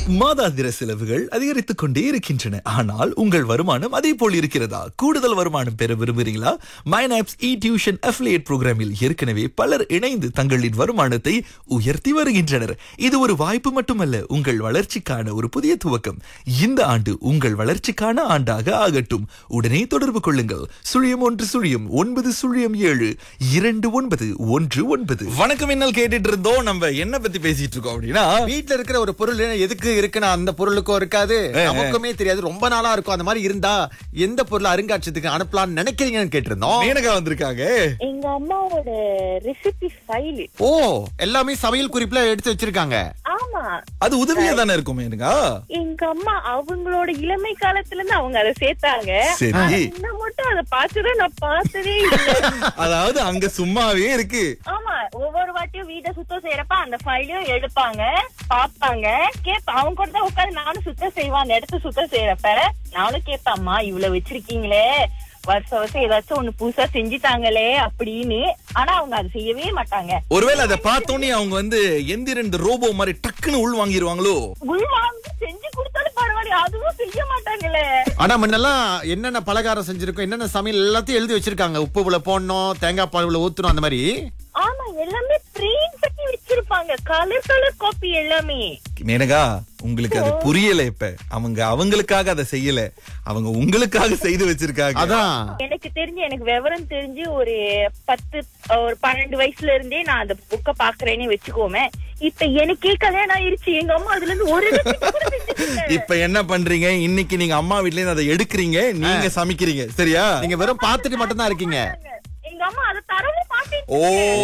மாதாந்திர செலவுகள் அதிகரித்துக் கொண்டே இருக்கின்றன ஆனால் உங்கள் வருமானம் அதே போல் இருக்கிறதா கூடுதல் வருமானம் பெற விரும்புகிறீங்களா மைனாப்ஸ் இ டியூஷன் அஃபிலியேட் புரோகிராமில் ஏற்கனவே பலர் இணைந்து தங்களின் வருமானத்தை உயர்த்தி வருகின்றனர் இது ஒரு வாய்ப்பு மட்டுமல்ல உங்கள் வளர்ச்சிக்கான ஒரு புதிய துவக்கம் இந்த ஆண்டு உங்கள் வளர்ச்சிக்கான ஆண்டாக ஆகட்டும் உடனே தொடர்பு கொள்ளுங்கள் சுழியம் ஒன்று சுழியம் ஒன்பது சுழியம் ஏழு இரண்டு ஒன்பது ஒன்று ஒன்பது வணக்கம் என்னல் கேட்டுட்டு இருந்தோம் நம்ம என்ன பத்தி பேசிட்டு இருக்கோம் அப்படின்னா வீட்ல இருக்கிற ஒரு பொருள் எதுக்கு இருக்குன்னு அந்த பொருளுக்கும் இருக்காது நமக்குமே தெரியாது ரொம்ப நாளா இருக்கும் அந்த மாதிரி இருந்தா எந்த பொருள் அருங்காட்சியத்துக்கு அனுப்பலாம்னு நினைக்கிறீங்கன்னு கேட்டிருந்தோம் மேனகா வந்திருக்காங்க எங்க அம்மாவோட ரெசிபி ஃபைல் ஓ எல்லாமே சமையல் குறிப்புல எடுத்து வச்சிருக்காங்க ஆமா அது உதவியா தானே இருக்கும் மேனகா எங்க அம்மா அவங்களோட இளமை காலத்துல இருந்து அவங்க அதை சேர்த்தாங்க சரி இன்னும் மட்டும் அதை பார்த்துதான் நான் பார்த்ததே இல்லை அதாவது அங்க சும்மாவே இருக்கு ஆமா ஒவ்வொரு வாட்டியும் வீட்டை சுத்தம் செய்யறப்ப அந்த ஃபைலையும் எடுப்பாங்க பாப்பாங்க கேப்ப அவங்க கூட தான் உட்காந்து நானும் சுத்தம் செய்வேன் அந்த இடத்த சுத்தம் செய்யறப்ப நானும் கேட்பேன் அம்மா இவ்வளவு வச்சிருக்கீங்களே வருஷம் வருஷம் ஏதாச்சும் ஒண்ணு புதுசா செஞ்சுட்டாங்களே அப்படின்னு ஆனா அவங்க அதை செய்யவே மாட்டாங்க ஒருவேளை அதை பார்த்தோன்னே அவங்க வந்து எந்திரன் இந்த ரோபோ மாதிரி டக்குன்னு உள் வாங்கிருவாங்களோ உள்வாங்கி செஞ்சு கொடுத்தாலும் பரவாயில்ல அதுவும் செய்ய மாட்டாங்களே ஆனா முன்னெல்லாம் என்னென்ன பலகாரம் செஞ்சிருக்கோம் என்னென்ன சமையல் எல்லாத்தையும் எழுதி வச்சிருக்காங்க உப்பு உள்ள போடணும் தேங்காய் பால் உள்ள ஊத்தணும் அந்த மாதிரி ஆமா எல்லாமே பிரிண்ட் பண்ணி வச்சிருப்பாங்க கலர் கலர் காப்பி எல்லாமே மேனகா உங்களுக்கு அது புரியல இப்ப அவங்க அவங்களுக்காக அதை செய்யல அவங்க உங்களுக்காக செய்து வச்சிருக்காங்க அதான் எனக்கு தெரிஞ்சு எனக்கு விவரம் தெரிஞ்சு ஒரு பத்து ஒரு பன்னெண்டு வயசுல இருந்தே நான் அந்த புக்க பாக்குறேன்னு வச்சுக்கோமே இப்ப எனக்கே கல்யாணம் ஆயிருச்சு எங்க அம்மா அதுல இருந்து ஒரு recipe கூட செஞ்சது இல்ல. இப்ப என்ன பண்றீங்க இன்னைக்கு நீங்க அம்மா வீட்ல இருந்து அதை எடுக்கிறீங்க நீங்க சமைக்கிறீங்க சரியா நீங்க வெறும் பார்த்துட்டு மட்டும் தான் இருக்கீங்க எங்க அம்மா அதை தரவும் மாட்டேன் ஓ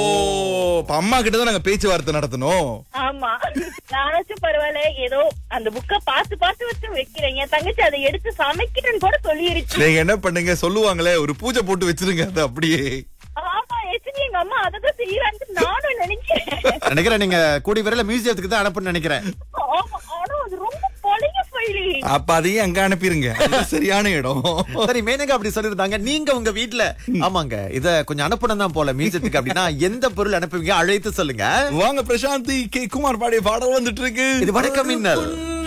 இப்ப அம்மா கிட்ட தான் நாங்க பேச்சுவார்த்தை நடத்தணும் ஆமா நானாச்சும் பரவாயில்ல ஏதோ அந்த புக்க பார்த்து பார்த்து வச்சு வைக்கிறேன் என் தங்கச்சி அதை எடுத்து சமைக்கிறேன்னு கூட சொல்லிருச்சு நீங்க என்ன பண்ணுங்க சொல்லுவாங்களே ஒரு பூஜை போட்டு வச்சிருங்க அது அப்படியே ஆமா எத்தனை எங்க அம்மா அததான் செய்யறான்னு நானும் நினைக்கிறேன் நினைக்கிறேன் நீங்க கூடி விரையில மியூசியத்துக்கு தான் அனுப்புன்னு நினைக்கிறேன் ஆமா ஆனா அது ரொம்ப பழைய ஃபைலி அப்ப அதையும் அங்க அனுப்பிருங்க அது சரியான இடம் சரி மேனகா அப்படி சொல்லிருந்தாங்க நீங்க உங்க வீட்ல ஆமாங்க இத கொஞ்சம் அனுப்பணும் தான் போல மியூசியத்துக்கு அப்படின்னா எந்த பொருள் அனுப்புவீங்க அழைத்து சொல்லுங்க வாங்க பிரசாந்தி கே குமார் பாடிய பாடல் வந்துட்டு இருக்கு இது வணக்கம் மின்னல்